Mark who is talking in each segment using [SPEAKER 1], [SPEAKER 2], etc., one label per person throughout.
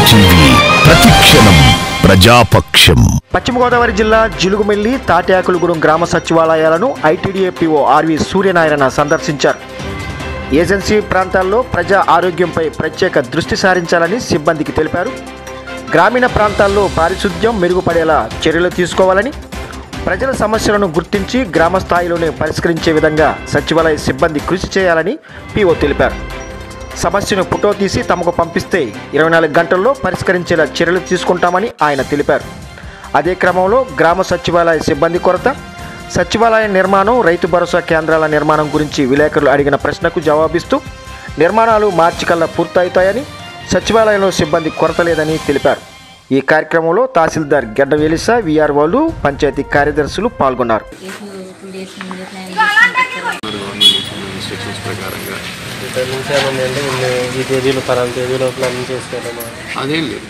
[SPEAKER 1] TV ప్రతిక్షణం ప్రజాపక్షం
[SPEAKER 2] పశ్చిమ గోదావరి జిల్లా జిలుగుమెల్లి తాటాకులగూడెం గ్రామ సచివాలయాలను ఐటీడీఏ పిఓ ఆర్వి సూర్యనారాయణ సందర్శించారు ఏజెన్సీ ప్రాంతాల్లో ప్రజా ఆరోగ్యంపై ప్రత్యేక దృష్టి సారించాలని సిబ్బందికి తెలిపారు గ్రామీణ ప్రాంతాల్లో పారిశుద్ధ్యం మెరుగుపడేలా చర్యలు తీసుకోవాలని ప్రజల సమస్యలను గుర్తించి గ్రామ స్థాయిలోనే పరిష్కరించే విధంగా సచివాలయ సిబ్బంది కృషి చేయాలని పిఓ తెలిపారు సమస్యను ఫోటో తీసి తమకు పంపిస్తే ఇరవై నాలుగు గంటల్లో పరిష్కరించేలా చర్యలు తీసుకుంటామని ఆయన తెలిపారు అదే క్రమంలో గ్రామ సచివాలయ సిబ్బంది కొరత సచివాలయ నిర్మాణం రైతు భరోసా కేంద్రాల నిర్మాణం గురించి విలేకరులు అడిగిన ప్రశ్నకు జవాబిస్తూ నిర్మాణాలు మార్చి కల్లా పూర్తవుతాయని సచివాలయంలో సిబ్బంది కొరత లేదని తెలిపారు ఈ కార్యక్రమంలో తహసీల్దార్ గెడ్డ వెలిసా విఆర్ఓలు పంచాయతీ కార్యదర్శులు పాల్గొన్నారు
[SPEAKER 3] టూ డేస్ ముందే ప్లాన్ చేసుకుంటారు
[SPEAKER 4] ఇన్స్ట్రక్షన్స్ ప్రకారంగా
[SPEAKER 5] ఇక్కడ నుంచి ఏమన్నా అంటే ఇన్ని ఈ తేదీలో పలానా తేదీలో ప్లాన్ చేసుకోవాలన్నా
[SPEAKER 4] అదేం లేదు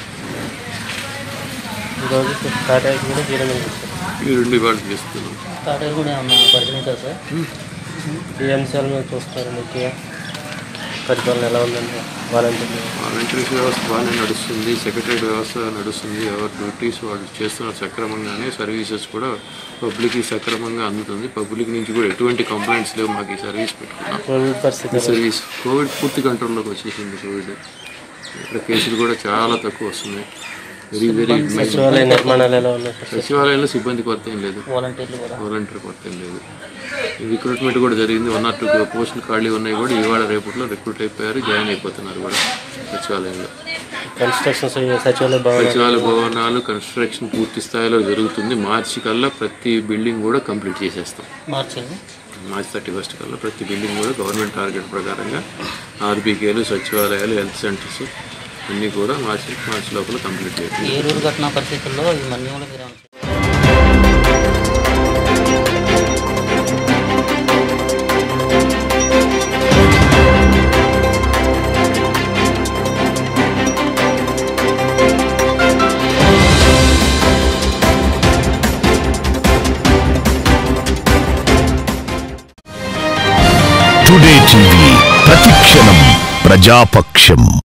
[SPEAKER 5] ఈరోజు టాటాకి కూడా జీరో చేస్తారు
[SPEAKER 4] ఈ రెండు ఇవాళ చేస్తున్నాం
[SPEAKER 5] టాటాకి కూడా ఏమన్నా పరిశీలించారు సార్ ఈ అంశాల మీద చూస్తారు ముఖ్యంగా పరిపాలన ఎలా ఉందంటే వాలంటీర్లు
[SPEAKER 4] వాలంటీర్స్ వ్యవస్థ బాగానే నడుస్తుంది సెక్రటరీ వ్యవస్థ నడుస్తుంది ఎవరి డ్యూటీస్ వాళ్ళు చేస్తున్నారు సక్రమంగానే సర్వీసెస్ కూడా పబ్లిక్కి సక్రమంగా అందుతుంది పబ్లిక్ నుంచి కూడా ఎటువంటి కంప్లైంట్స్ లేవు మాకు ఈ సర్వీస్ పెట్టుకున్నాం
[SPEAKER 5] కోవిడ్ పరిస్థితి
[SPEAKER 4] ఈ సర్వీస్ కోవిడ్ పూర్తి కంట్రోల్లోకి వచ్చేసింది కోవిడ్ ఇక్కడ కేసులు కూడా చాలా తక్కువ వస్తున్నాయి వెరీ వెరీ
[SPEAKER 5] సచివాలయ నిర్మాణాలు ఎలా ఉన్నాయి సార్
[SPEAKER 4] సచివాలయంలో సిబ్బంది కొరత ఏం లేదు
[SPEAKER 5] వాలంటీర్లు కూడా
[SPEAKER 4] వాలంటీర్ కొరత ఏం లేదు రిక్రూట్మెంట్ కూడా జరిగింది వన్ ఆర్ టూ పోస్టులు ఖాళీ ఉన్నాయి కూడా ఇవాళ రేపట్లో రిక్రూట్ అయిపోయారు జాయిన్ అయిపోతున్నారు కూడా సచివాలయంలో
[SPEAKER 5] కన్స్ట్రక్షన్స్ సచివాలయ భవనాలు
[SPEAKER 4] సచివాలయ భవనాలు కన్స్ట్రక్షన్ పూర్తి స్థాయిలో జరుగుతుంది మార్చి కల్లా ప్రతి బిల్డింగ్ కూడా కంప్లీట్ చేసేస్తాం
[SPEAKER 5] మార్చండి
[SPEAKER 4] మార్చి థర్టీ ఫస్ట్ కల్లా ప్రతి బిల్డింగ్ కూడా గవర్నమెంట్ టార్గెట్ ప్రకారంగా ఆర్బీకేలు సచివాలయాలు హెల్త్ సెంటర్స్ అన్నీ కూడా మార్చి మార్చి లోపల కంప్లీట్ చేయాలి
[SPEAKER 6] ఏలూరు ఘటన పరిస్థితుల్లో ఈ మన్యంలో మీరు ఏమన్నా
[SPEAKER 1] టుడే టీవీ ప్రతిక్షణం ప్రజాపక్షం